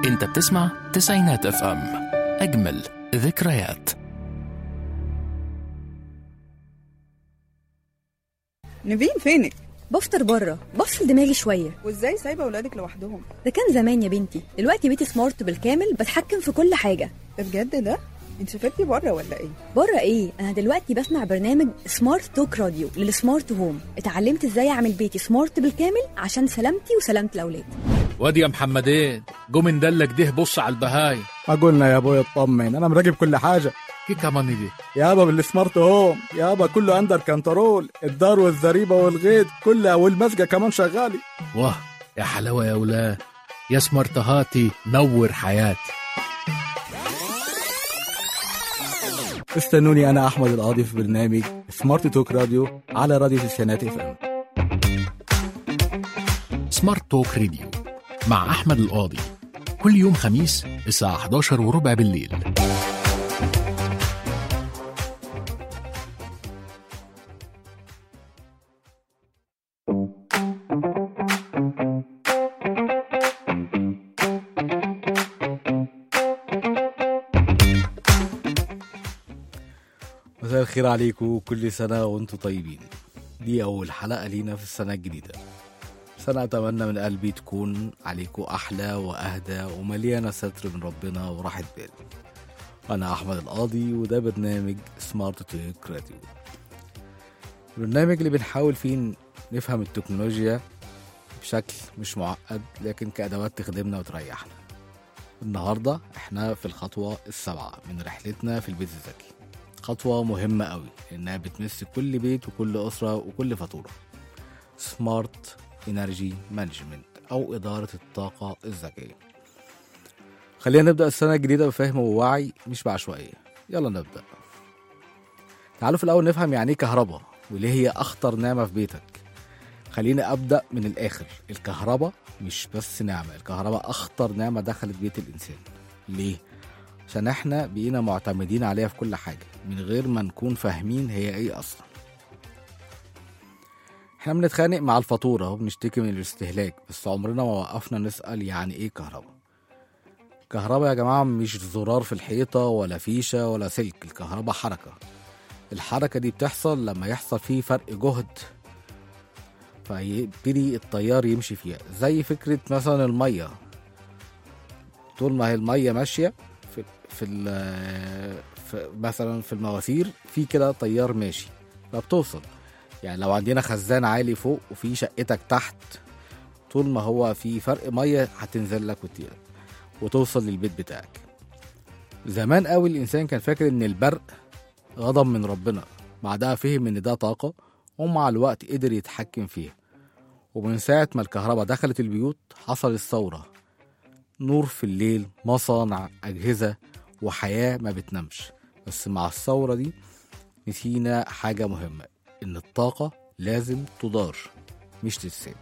انت بتسمع تسعينات اف ام اجمل ذكريات نيفين فينك بفطر بره بفصل دماغي شويه وازاي سايبه اولادك لوحدهم ده كان زمان يا بنتي دلوقتي بيتي سمارت بالكامل بتحكم في كل حاجه ده بجد ده انت سافرتي بره ولا ايه بره ايه انا دلوقتي بسمع برنامج سمارت توك راديو للسمارت هوم اتعلمت ازاي اعمل بيتي سمارت بالكامل عشان سلامتي وسلامه الاولاد وادي يا محمدين قوم ندلك ده بص على البهاي ما قلنا يا ابوي اطمن انا مراقب كل حاجه كي كمان دي يابا بالسمارت هوم يابا كله اندر كنترول الدار والزريبه والغيط كلها والمسجه كمان شغالي واه يا حلاوه يا ولاد يا سمرتهاتي نور حياتي استنوني انا احمد القاضي في برنامج سمارت توك راديو على راديو تسعينات اف ام سمارت توك راديو مع احمد القاضي كل يوم خميس الساعه 11 وربع بالليل مساء الخير عليكم كل سنه وانتم طيبين دي اول حلقه لينا في السنه الجديده سنة أتمنى من قلبي تكون عليكم أحلى وأهدى ومليانة ستر من ربنا وراحة بال أنا أحمد القاضي وده برنامج سمارت توك راديو البرنامج اللي بنحاول فيه نفهم التكنولوجيا بشكل مش معقد لكن كأدوات تخدمنا وتريحنا النهاردة احنا في الخطوة السابعة من رحلتنا في البيت الذكي خطوة مهمة قوي لأنها بتمس كل بيت وكل أسرة وكل فاتورة سمارت انرجي مانجمنت او اداره الطاقه الذكيه خلينا نبدا السنه الجديده بفهم ووعي مش بعشوائيه يلا نبدا تعالوا في الاول نفهم يعني ايه كهرباء وليه هي اخطر نعمه في بيتك خليني ابدا من الاخر الكهرباء مش بس نعمه الكهرباء اخطر نعمه دخلت بيت الانسان ليه عشان احنا بقينا معتمدين عليها في كل حاجه من غير ما نكون فاهمين هي ايه اصلا احنا بنتخانق مع الفاتورة وبنشتكي من الاستهلاك بس عمرنا ما وقفنا نسأل يعني ايه كهرباء كهرباء يا جماعة مش زرار في الحيطة ولا فيشة ولا سلك الكهرباء حركة الحركة دي بتحصل لما يحصل فيه فرق جهد فيبتدي التيار يمشي فيها زي فكرة مثلا المية طول ما هي المية ماشية في, في, ال- في مثلا في المواسير في كده تيار ماشي فبتوصل يعني لو عندنا خزان عالي فوق وفي شقتك تحت طول ما هو في فرق ميه هتنزل لك وت- وتوصل للبيت بتاعك زمان قوي الانسان كان فاكر ان البرق غضب من ربنا بعدها فهم ان ده طاقه ومع الوقت قدر يتحكم فيها ومن ساعة ما الكهرباء دخلت البيوت حصل الثورة نور في الليل مصانع أجهزة وحياة ما بتنامش بس مع الثورة دي نسينا حاجة مهمة إن الطاقة لازم تدار مش تتساب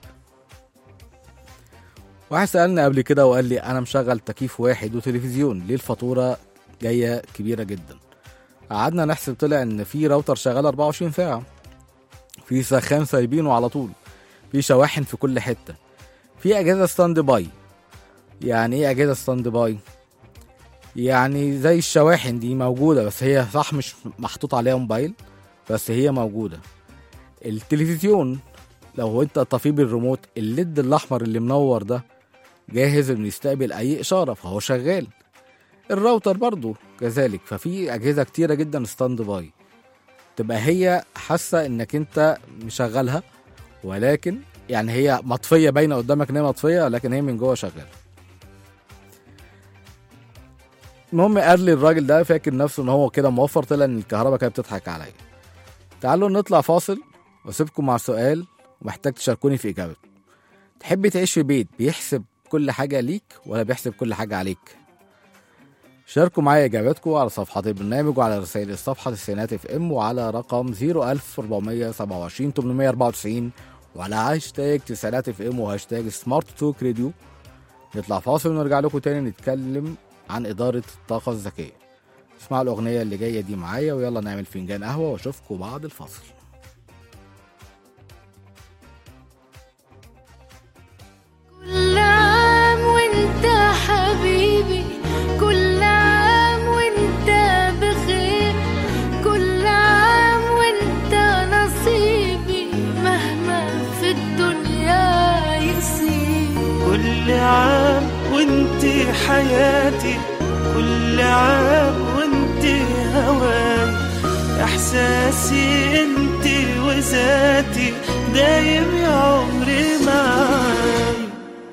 واحد سألني قبل كده وقال لي أنا مشغل تكييف واحد وتلفزيون ليه الفاتورة جاية كبيرة جدا قعدنا نحسب طلع إن في راوتر شغال 24 ساعة في سخان سايبينه على طول في شواحن في كل حتة في أجهزة ستاند باي يعني إيه أجهزة ستاند باي؟ يعني زي الشواحن دي موجودة بس هي صح مش محطوط عليها موبايل بس هي موجودة التلفزيون لو انت طفيه بالريموت الليد الاحمر اللي منور ده جاهز انه يستقبل اي اشارة فهو شغال الراوتر برضو كذلك ففي اجهزة كتيرة جدا ستاند باي تبقى هي حاسة انك انت مشغلها ولكن يعني هي مطفية باينة قدامك ان هي مطفية لكن هي من جوه شغالة المهم قال لي الراجل ده فاكر نفسه ان هو كده موفر طلع ان الكهرباء كانت بتضحك عليا تعالوا نطلع فاصل واسيبكم مع سؤال ومحتاج تشاركوني في اجابته تحب تعيش في بيت بيحسب كل حاجه ليك ولا بيحسب كل حاجه عليك شاركوا معايا اجاباتكم على صفحات البرنامج وعلى رسائل الصفحه السينات اف ام وعلى رقم 01427 894 وعلى هاشتاج تسعينات اف ام وهاشتاج سمارت توك راديو نطلع فاصل ونرجع لكم تاني نتكلم عن اداره الطاقه الذكيه اسمعوا الاغنيه اللي جايه دي معايا ويلا نعمل فنجان قهوه واشوفكم بعد الفاصل كل عام وانت حبيبي كل عام وانتي حياتي كل عام وانتي هواي احساسي انتي وذاتي دايم يا عمري معاي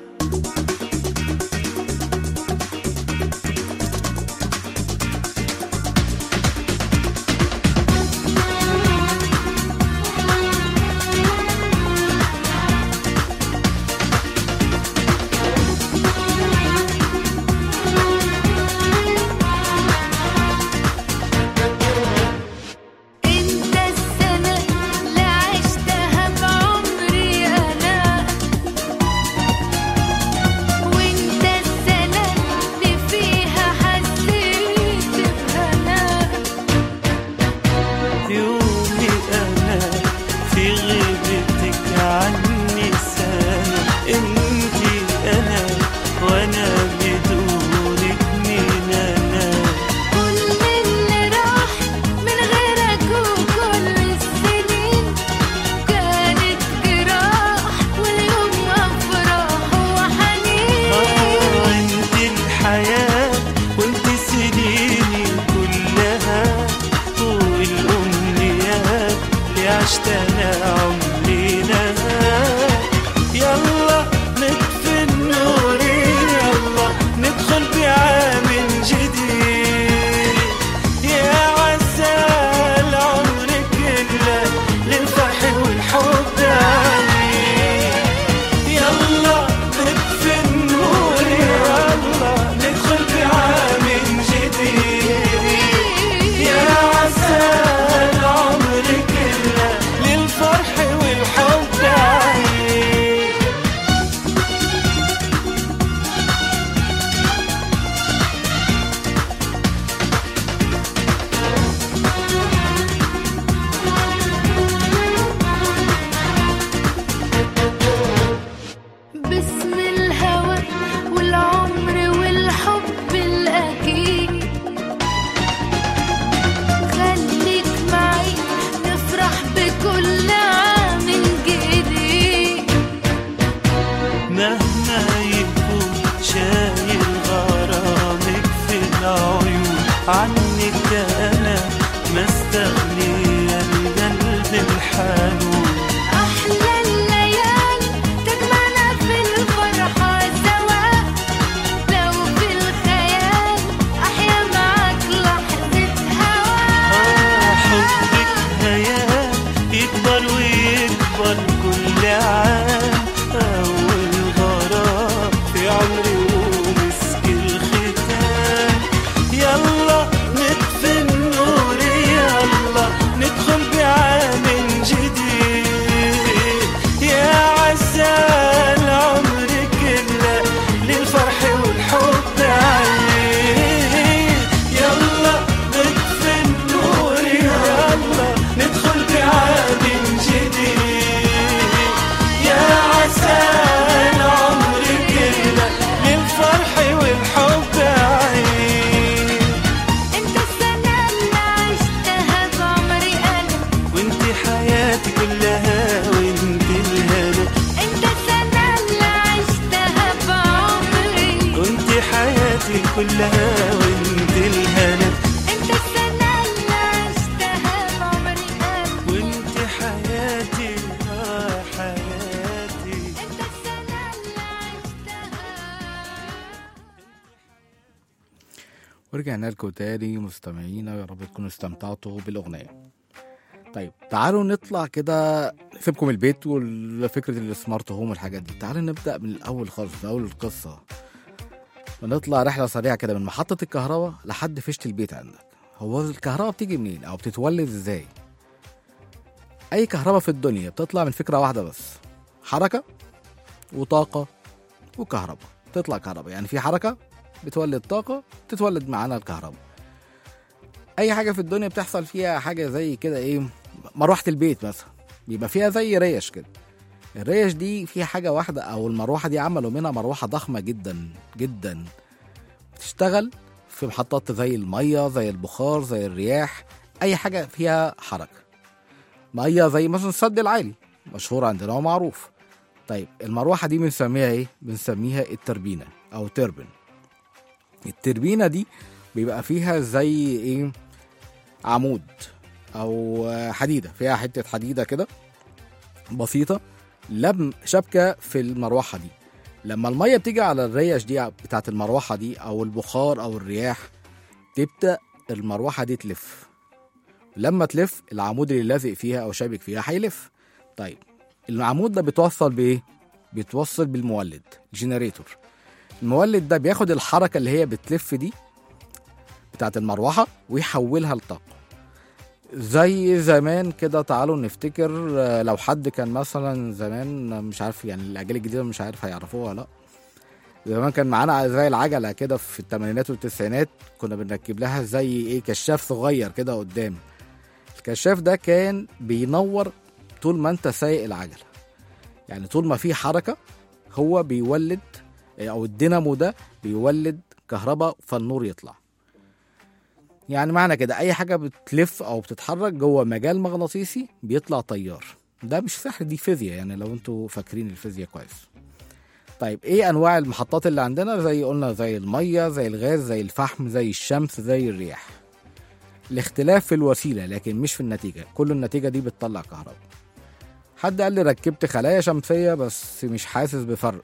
انت السنة اللي عشتها بعمري انا وانت السنة اللي فيها حسيت بهنا يومي أنا في غيبتك عني سنة انتي أنا وأنا بدونك مين أنا كل اللي راح من غيرك وكل السنين كانت جراح واليوم افراح وحنين آه انتي الحياة وانتي سنيني كلها والأمنيات اللي عشتها عمري لها يلا نطفي النور يلا ندخل بعام جديد يا عسى العمر كله للفرح والحب عليك يلا نطفي النور يلا ندخل بعام جديد يا عسى العمر كله للفرح والحب عليك باسم الهوى والعمر والحب الأكيد خليك معي نفرح بكل عام جديد مهما يكون شايل غرامك في العيون عنك انا ما استغني القلب الحنون أحلى الليالي تجمعنا في الفرحة سوا لو في الخيال أحيا معاك لحظة آه هوا حبك هيام يكبر ويكبر كل عام أول غرام في عمري ومسك الختام يلا نطفي النور يلا ندخل بعام جديد يا عسى العمر كله للفرح والحب عليك يلا نطفي النور يلا ندخل بعام جديد يا عسى العمر كله للفرح والحب عليك انت السنة اللي عشتها بعمري أنا وانتي حياتي كلها وانتي الهنا انت السنة اللي عشتها بعمري وانتي حياتي كلها وانتي الهنا انت السنة اللي عشتها بعمري أنا وانتي حياتي اه حياتي انت السنة اللي عشتها ورجعنا لكم تاني مستمعينا يا رب تكونوا استمتعتوا بالأغنية طيب تعالوا نطلع كده سيبكم البيت وفكرة السمارت هوم والحاجات دي تعالوا نبدأ من الأول خالص من أول القصة ونطلع رحلة سريعة كده من محطة الكهرباء لحد فيشة البيت عندك هو الكهرباء بتيجي منين أو بتتولد إزاي أي كهرباء في الدنيا بتطلع من فكرة واحدة بس حركة وطاقة وكهرباء تطلع كهرباء يعني في حركة بتولد طاقة تتولد معانا الكهرباء أي حاجة في الدنيا بتحصل فيها حاجة زي كده إيه مروحة البيت مثلا بيبقى فيها زي ريش كده الريش دي فيها حاجة واحدة أو المروحة دي عملوا منها مروحة ضخمة جدا جدا بتشتغل في محطات زي المية زي البخار زي الرياح أي حاجة فيها حركة مية زي مثلا السد العالي مشهور عندنا ومعروف طيب المروحه دي بنسميها ايه بنسميها التربينه او تربن التربينه دي بيبقى فيها زي ايه عمود او حديده فيها حته حديده كده بسيطه لم شبكه في المروحه دي لما الميه بتيجي على الريش دي بتاعت المروحه دي او البخار او الرياح تبدا المروحه دي تلف لما تلف العمود اللي لازق فيها او شابك فيها هيلف طيب العمود ده بيتوصل بايه بيتوصل بالمولد جنريتور المولد ده بياخد الحركه اللي هي بتلف دي بتاعت المروحه ويحولها لطاقه زي زمان كده تعالوا نفتكر آه، لو حد كان مثلا زمان مش عارف يعني الاجيال الجديده مش عارف هيعرفوها ولا لا زمان كان معانا زي العجله كده في الثمانينات والتسعينات كنا بنركب لها زي ايه كشاف صغير كده قدام الكشاف ده كان بينور طول ما انت سايق العجله يعني طول ما في حركه هو بيولد او الدينامو ده بيولد كهرباء فالنور يطلع يعني معنى كده اي حاجه بتلف او بتتحرك جوه مجال مغناطيسي بيطلع تيار ده مش سحر دي فيزياء يعني لو انتوا فاكرين الفيزياء كويس طيب ايه انواع المحطات اللي عندنا زي قلنا زي الميه زي الغاز زي الفحم زي الشمس زي الرياح الاختلاف في الوسيله لكن مش في النتيجه كل النتيجه دي بتطلع كهرباء حد قال لي ركبت خلايا شمسيه بس مش حاسس بفرق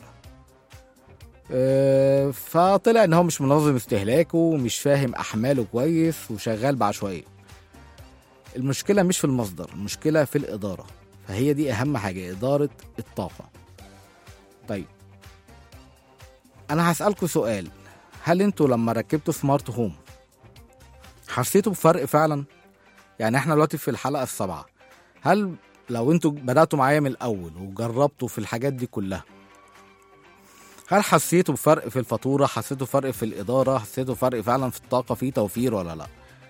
آه، فطلع ان هو مش منظم استهلاكه ومش فاهم احماله كويس وشغال بعشوائيه المشكله مش في المصدر المشكله في الاداره فهي دي اهم حاجه اداره الطاقه طيب انا هسالكوا سؤال هل انتوا لما ركبتوا سمارت هوم حسيتوا بفرق فعلا يعني احنا دلوقتي في الحلقه السابعه هل لو انتوا بداتوا معايا من الاول وجربتوا في الحاجات دي كلها هل حسيتوا بفرق في الفاتورة حسيتوا فرق في الإدارة حسيتوا فرق فعلا في الطاقة في توفير ولا لا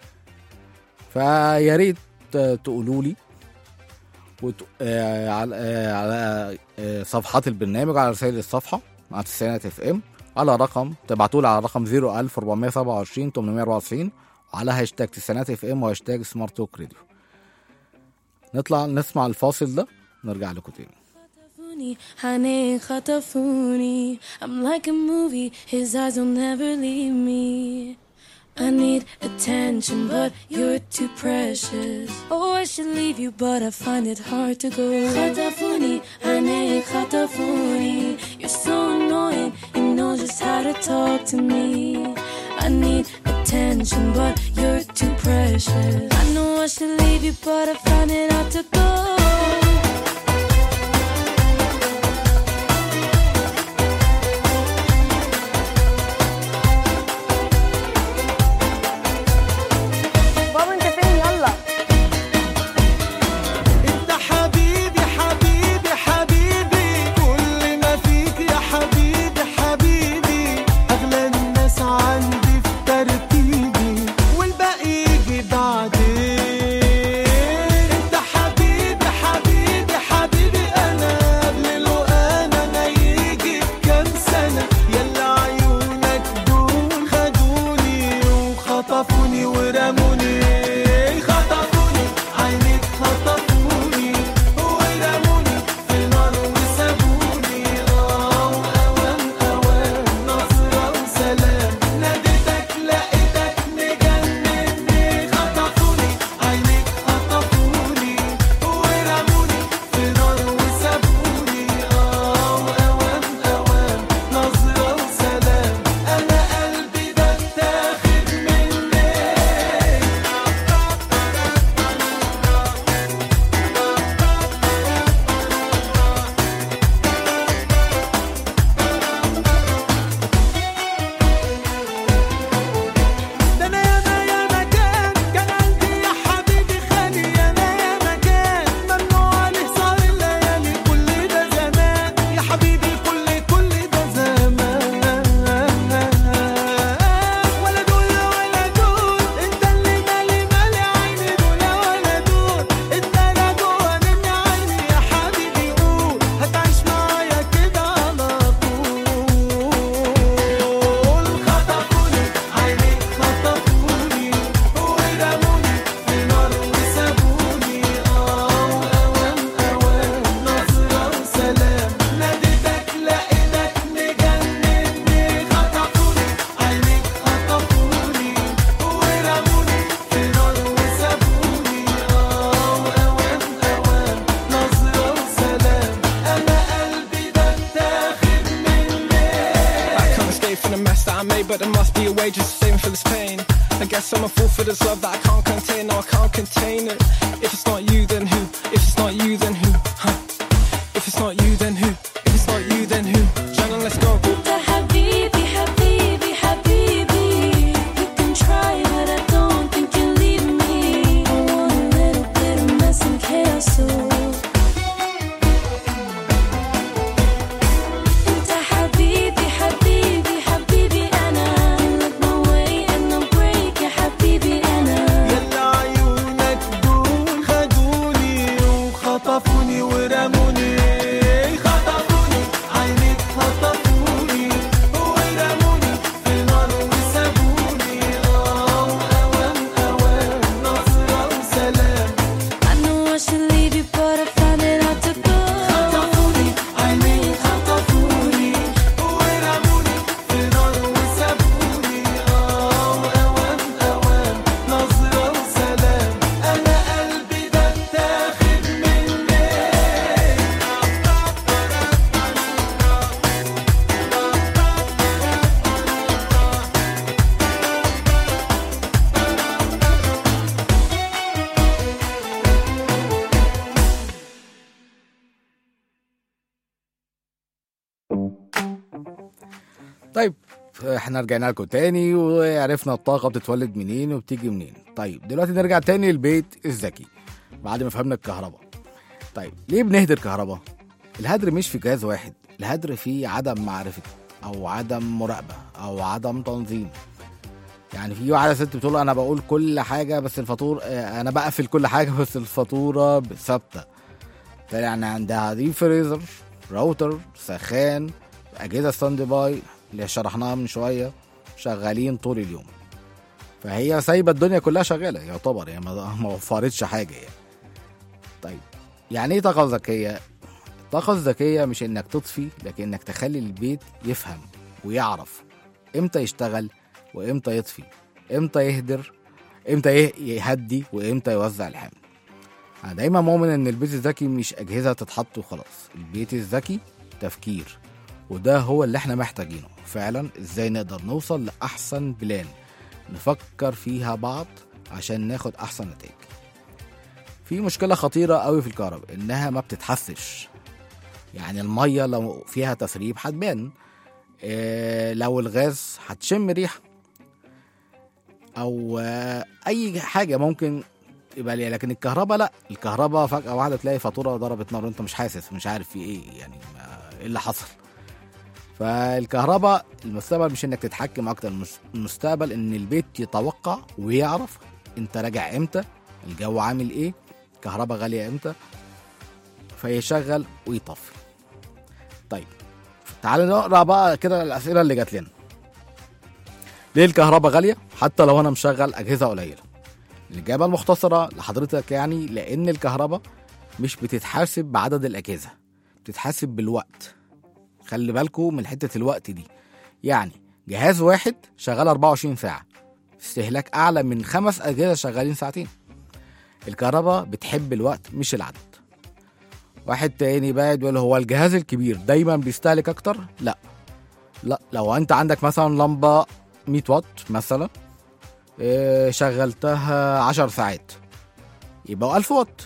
فيا ريت تقولوا لي وت... آه على آه على آه صفحات البرنامج على رسائل الصفحة مع تسعينات اف ام على رقم تبعتوا لي على رقم 01427 894 وعلى هاشتاج تسعينات اف ام وهاشتاج سمارت توك راديو نطلع نسمع الفاصل ده نرجع لكم تاني خطفوني honey خطفوني I'm like a movie his eyes will never leave me I need attention but you're too precious Oh I should leave you but I find it hard to go خطفوني honey خطفوني You're so annoying you know just how to talk to me I need attention but you're too precious I know I should leave you but I find it hard to go بابا انت فين يلا انت حبيبي حبيبي حبيبي كل ما فيك يا حبيبي حبيبي اغلى الناس عندي في ترتيبي والباقي يجي بعدين انت حبيبي escape from the mess that I made, but there must be a way just to save me for this pain. I guess I'm a fool for this love that I can't contain. No, I can't contain it. If it's not you, then who? If it's not you, then who? Huh? If it's not you, then who? If it's not you, then who? Shannon, let's go. حبيبي حبيبي حبيبي You can try but I don't think you'll leave me I want a little bit of mess and chaos so انت حبيبي حبيبي حبيبي انا Look my way and no break يا حبيبي انا يلا عيونك دول خدوني وخطفوني ورموني خطفوني عينيك خطفوني ورموني في نار وسابوني اه اوام اوام نصرة وسلام I know I should leave you but I found it hard to go خطفوني عينيك خطفوني ورموني في نار وسابوني اه اوام اوام نصرة وسلام انا قلبي ده اتاخد مني طيب احنا رجعنا لكم تاني وعرفنا الطاقة بتتولد منين وبتيجي منين طيب دلوقتي نرجع تاني للبيت الذكي بعد ما فهمنا الكهرباء طيب ليه بنهدر كهرباء الهدر مش في جهاز واحد الهدر فيه عدم معرفة او عدم مراقبة او عدم تنظيم يعني في واحدة ست بتقول انا بقول كل حاجة بس الفاتورة اه، انا بقفل كل حاجة بس الفاتورة ثابتة يعني عندها دي فريزر راوتر سخان اجهزه ستاند باي اللي شرحناها من شويه شغالين طول اليوم فهي سايبه الدنيا كلها شغاله يعتبر يعني ما ما وفرتش حاجه يعني طيب يعني ايه طاقه ذكيه الطاقه الذكيه مش انك تطفي لكن انك تخلي البيت يفهم ويعرف امتى يشتغل وامتى يطفي امتى يهدر امتى يه- يهدي وامتى يوزع الحمل انا دايما مؤمن ان البيت الذكي مش اجهزه تتحط وخلاص البيت الذكي تفكير وده هو اللي احنا محتاجينه فعلا ازاي نقدر نوصل لاحسن بلان نفكر فيها بعض عشان ناخد احسن نتائج في مشكلة خطيرة قوي في الكهرباء انها ما بتتحسش يعني المية لو فيها تسريب هتبان إيه لو الغاز هتشم ريحة او آه، اي حاجة ممكن يبقى ليها لكن الكهرباء لا الكهرباء فجأة واحدة تلاقي فاتورة ضربت نار وانت مش حاسس مش عارف في ايه يعني ما- ايه اللي حصل فالكهرباء المستقبل مش انك تتحكم اكتر المس- المستقبل ان البيت يتوقع ويعرف انت راجع امتى الجو عامل ايه كهرباء غاليه امتى فيشغل ويطفي طيب تعال نقرا بقى كده الاسئله اللي جات لنا ليه الكهرباء غاليه حتى لو انا مشغل اجهزه قليله الاجابه المختصره لحضرتك يعني لان الكهرباء مش بتتحاسب بعدد الاجهزه بتتحاسب بالوقت خلي بالكم من حته الوقت دي يعني جهاز واحد شغال 24 ساعه استهلاك اعلى من خمس اجهزه شغالين ساعتين الكهرباء بتحب الوقت مش العدد واحد تاني بقى يقول هو الجهاز الكبير دايما بيستهلك اكتر لا لا لو انت عندك مثلا لمبه 100 واط مثلا إيه، شغلتها 10 ساعات يبقى 1000 واط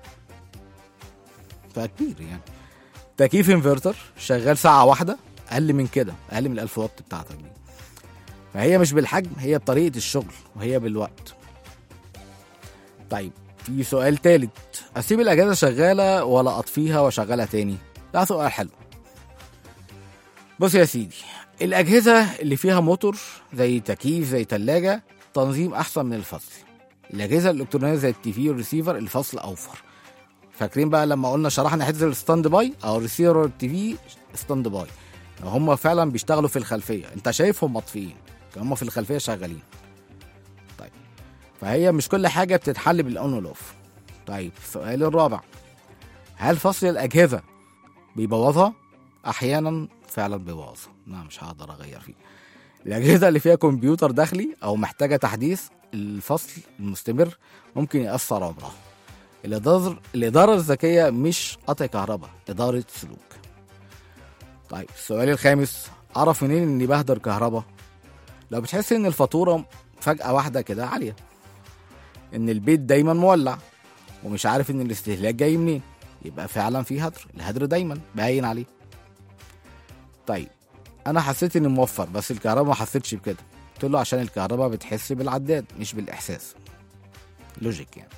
فكبير يعني تكييف انفرتر شغال ساعة واحدة أقل من كده أقل من الألف واط بتاعتك دي فهي مش بالحجم هي بطريقة الشغل وهي بالوقت طيب في سؤال تالت أسيب الأجهزة شغالة ولا أطفيها وأشغلها تاني ده سؤال حلو بص يا سيدي الأجهزة اللي فيها موتور زي تكييف زي تلاجة تنظيم أحسن من الفصل الأجهزة الإلكترونية زي التي في والريسيفر الفصل أوفر فاكرين بقى لما قلنا شرحنا حته الستاند باي او الريسيفر تي في ستاند باي هم فعلا بيشتغلوا في الخلفيه انت شايفهم مطفيين هم في الخلفيه شغالين طيب فهي مش كل حاجه بتتحل بالاون والاوف طيب السؤال الرابع هل فصل الاجهزه بيبوظها احيانا فعلا بيبوظها لا مش هقدر اغير فيه الاجهزه اللي فيها كمبيوتر داخلي او محتاجه تحديث الفصل المستمر ممكن ياثر عمرها الإدارة الإدارة الذكية مش قطع كهرباء إدارة سلوك طيب السؤال الخامس اعرف منين اني بهدر كهرباء لو بتحس ان الفاتوره فجاه واحده كده عاليه ان البيت دايما مولع ومش عارف ان الاستهلاك جاي منين يبقى فعلا في هدر الهدر دايما باين عليه طيب انا حسيت اني موفر بس الكهرباء ما حسيتش بكده قلت له عشان الكهرباء بتحس بالعداد مش بالاحساس لوجيك يعني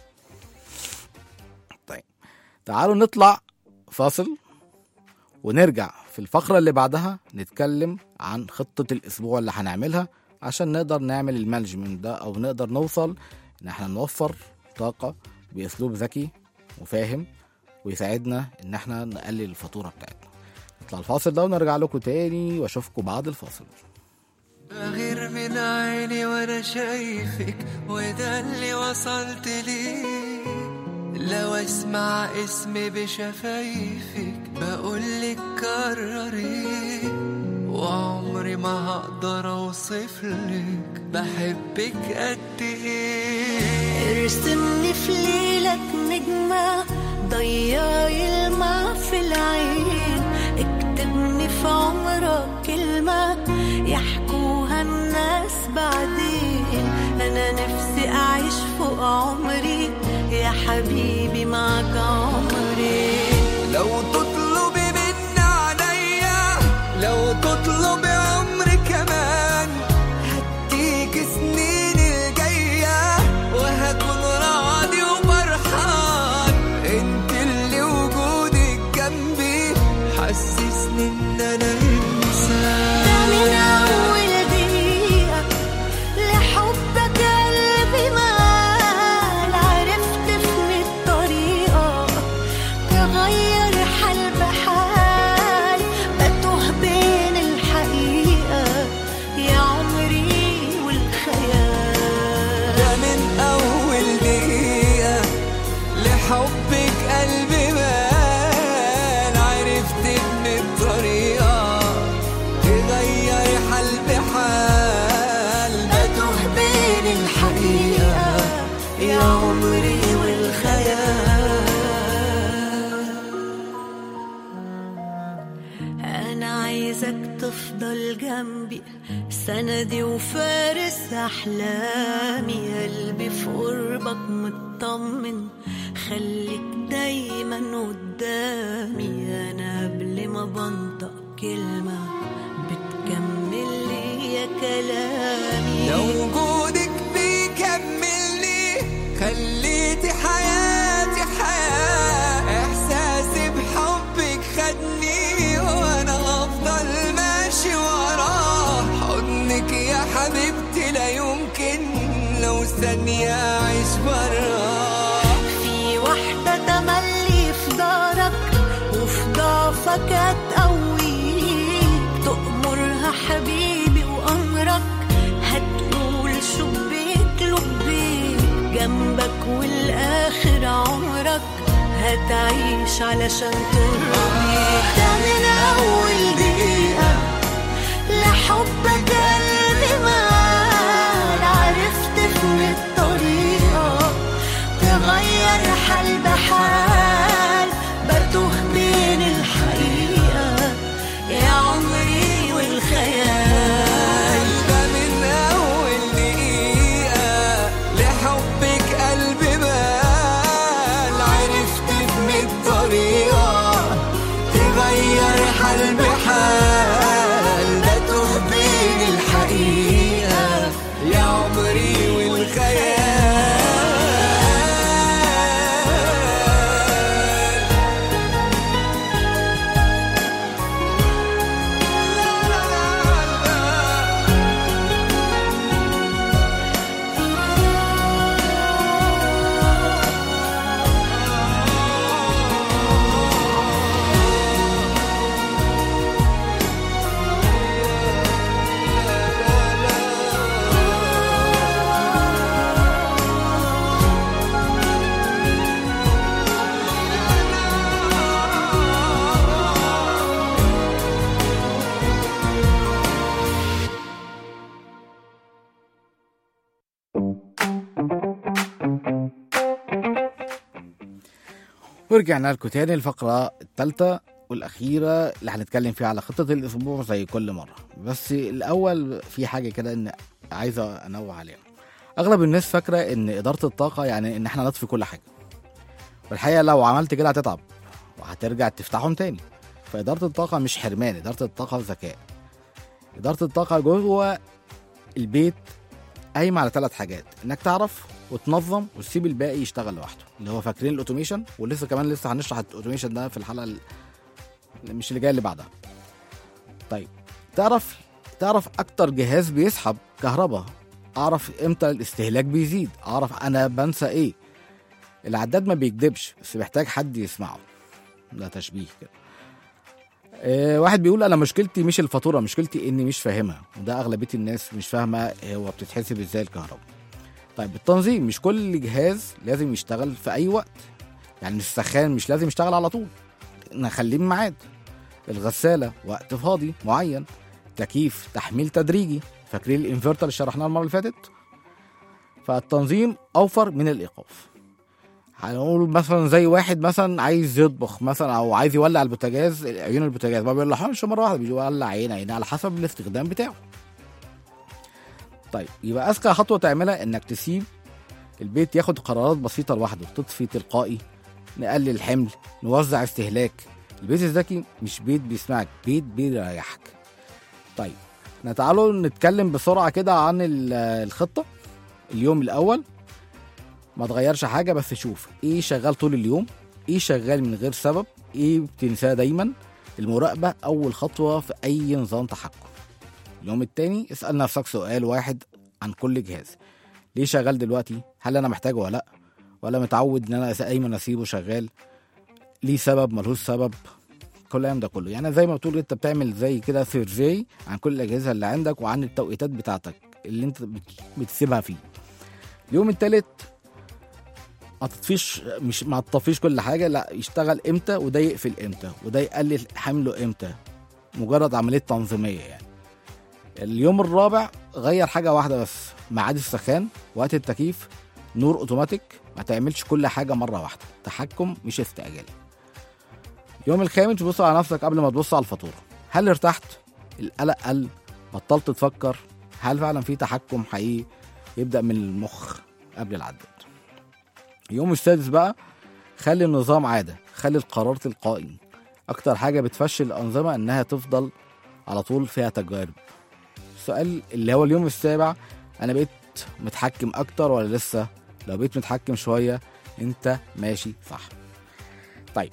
طيب تعالوا نطلع فاصل ونرجع في الفقرة اللي بعدها نتكلم عن خطة الأسبوع اللي هنعملها عشان نقدر نعمل المانجمنت ده أو نقدر نوصل إن احنا نوفر طاقة بأسلوب ذكي وفاهم ويساعدنا إن احنا نقلل الفاتورة بتاعتنا نطلع الفاصل ده ونرجع لكم تاني وأشوفكم بعد الفاصل بغير من عيني وانا شايفك وده اللي وصلت ليه لو اسمع اسمي بشفايفك بقولك كرري وعمري ما هقدر اوصفلك بحبك قد ايه ارسمني في ليلك نجمة ضيعي الماء في العين اكتبني في عمرك كلمة يحكوها الناس بعدين انا نفسي اعيش فوق عمري يا حبيبي معك عمري لو تطلبي من عليا لو تطلبي عمري كمان هديك سنين الجاية وهكون راضي وفرحان انت اللي وجودك جنبي حسسني ان انا انسان ده من أول دقيقة لحبك قلبي مال عرفت في الطريقة تغير حال بحال بتوه بين الحقيقة يا عمري والخيال ده من أول دقيقة لحبك قلبي مال عرفت إن الطريقة تغير حال بحال بتوه بين الحقيقة يا عمري والخيال أنا عايزك تفضل جنبي سندي وفارس أحلامي قلبي في قربك مطمن خليك دايما قدامي أنا قبل ما بنطق كلمة بتكمل لي يا كلامي لو وجودك بيكملني خليتي حياتي حياة إحساسي بحبك خدني وأنا أفضل ماشي وراه حضنك يا حبيبتي لا يمكن لو ثانية أعيش براه في واحدة تملي في دارك وفي ضعفك هتقويك تأمرها حبيبي وأمرك هتقول شبيك لبيك جنبك والآخر عمرك هتعيش علشان ترضيك ده من أول دقيقة لحبك قلبي مال عرفت في الطريقة تغير حال بحال بتوه بين الحقيقة يا عمري والخيال ده من أول دقيقة لحبك قلبي مال عرفت من الطريقة تغير حال بحال بتوه بين الحقيقة يا عمري والخيال ورجعنا لكم تاني الفقرة الثالثة والاخيره اللي هنتكلم فيها على خطه الاسبوع زي كل مره بس الاول في حاجه كده ان عايز انوه عليها اغلب الناس فاكره ان اداره الطاقه يعني ان احنا نطفي كل حاجه والحقيقه لو عملت كده هتتعب وهترجع تفتحهم تاني فاداره الطاقه مش حرمان اداره الطاقه ذكاء اداره الطاقه جوه البيت قايمه على ثلاث حاجات انك تعرف وتنظم وتسيب الباقي يشتغل لوحده اللي هو فاكرين الاوتوميشن ولسه كمان لسه هنشرح الاوتوميشن ده في الحلقه ال- مش اللي جايه اللي بعدها طيب تعرف تعرف اكتر جهاز بيسحب كهرباء اعرف امتى الاستهلاك بيزيد اعرف انا بنسى ايه العداد ما بيكدبش بس محتاج حد يسمعه ده تشبيه كده آه، واحد بيقول انا مشكلتي مش الفاتوره مشكلتي اني مش فاهمها وده اغلبيه الناس مش فاهمه هو بتتحسب ازاي الكهرباء طيب التنظيم مش كل جهاز لازم يشتغل في اي وقت يعني السخان مش لازم يشتغل على طول نخليه بميعاد الغساله وقت فاضي معين تكييف تحميل تدريجي فاكرين الانفرتر اللي شرحناه المره اللي فاتت فالتنظيم اوفر من الايقاف هنقول مثلا زي واحد مثلا عايز يطبخ مثلا او عايز يولع البوتاجاز عيون البوتاجاز ما بيولعهمش مره واحده بيولع عين عين على حسب الاستخدام بتاعه طيب يبقى اذكى خطوه تعملها انك تسيب البيت ياخد قرارات بسيطه لوحده تطفي تلقائي نقلل الحمل نوزع استهلاك البيت الذكي مش بيت بيسمعك بيت بيريحك طيب احنا تعالوا نتكلم بسرعه كده عن ال- الخطه اليوم الاول ما تغيرش حاجه بس شوف ايه شغال طول اليوم ايه شغال من غير سبب ايه بتنساه دايما المراقبه اول خطوه في اي نظام تحكم اليوم التاني اسال نفسك سؤال واحد عن كل جهاز ليه شغال دلوقتي هل انا محتاجه ولا لا ولا متعود ان انا دايما اسيبه شغال ليه سبب ملهوش سبب كل الكلام ده كله يعني زي ما بتقول انت بتعمل زي كده سيرفي عن كل الاجهزه اللي عندك وعن التوقيتات بتاعتك اللي انت بت- بتسيبها فيه اليوم التالت ما تطفيش مش ما تطفيش كل حاجه لا يشتغل امتى وده يقفل امتى وده يقلل حمله امتى مجرد عمليه تنظيميه يعني اليوم الرابع غير حاجه واحده بس ميعاد السخان وقت التكييف نور اوتوماتيك ما تعملش كل حاجه مره واحده تحكم مش استعجال يوم الخامس بص على نفسك قبل ما تبص على الفاتوره هل ارتحت القلق قل بطلت تفكر هل فعلا في تحكم حقيقي يبدا من المخ قبل العداد يوم السادس بقى خلي النظام عاده خلي القرار تلقائي اكتر حاجه بتفشل الانظمه انها تفضل على طول فيها تجارب السؤال اللي هو اليوم السابع انا بقيت متحكم اكتر ولا لسه لو بقيت متحكم شويه انت ماشي صح طيب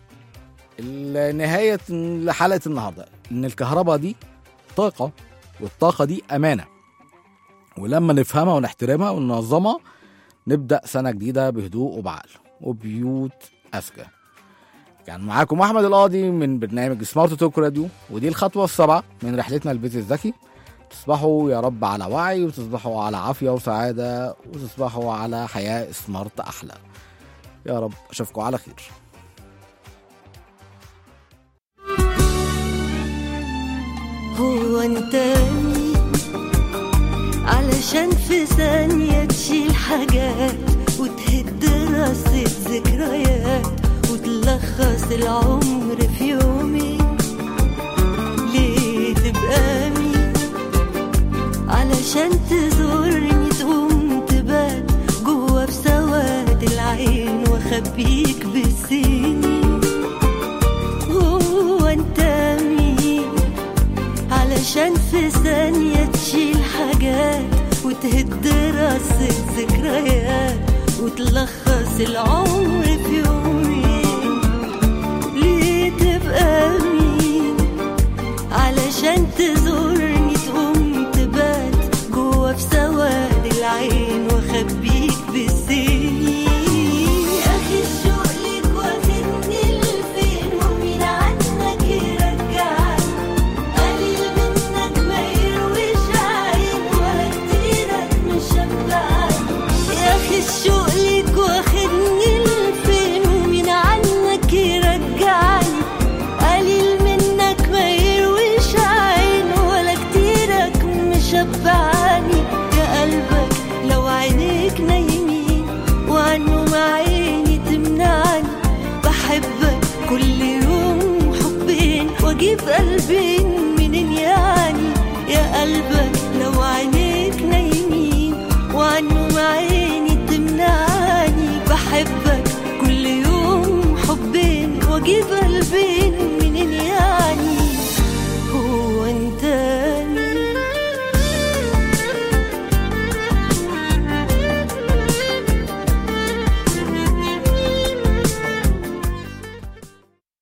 نهاية حلقة النهاردة إن الكهرباء دي طاقة والطاقة دي أمانة ولما نفهمها ونحترمها وننظمها نبدأ سنة جديدة بهدوء وبعقل وبيوت أذكى كان معاكم أحمد القاضي من برنامج سمارت توك راديو ودي الخطوة السابعة من رحلتنا البيت الذكي تصبحوا يا رب على وعي وتصبحوا على عافية وسعادة وتصبحوا على حياة سمارت أحلى يا رب أشوفكم على خير هو انت مين علشان في ثانية تشيل حاجات وتهد راسة ذكريات وتلخص العمر في يومين ليه تبقى مين علشان تزورني تقوم تبات جوا في سواد العين واخبيك بالسنين هو انت مين علشان في ثانية تشيل حاجات وتهد راسة ذكريات وتلخص العمر في يومين ليه تبقى مين علشان تزورني تقوم تبات جوا في سواد العين واخبيك بالسنين يا اخي الشوق ليك واخدني لفين ومين عنك يرجعني قليل منك ما يرويش عين ولا كتيرك مشبعني يا اخي الشوق ليك واخدني لفين ومين عنك يرجعني قليل منك ما يرويش عين واجيب قلبين منين يعني يا قلبك لو عينيك نايمين وعنهم عيني تمنعني بحبك كل يوم حبين واجيب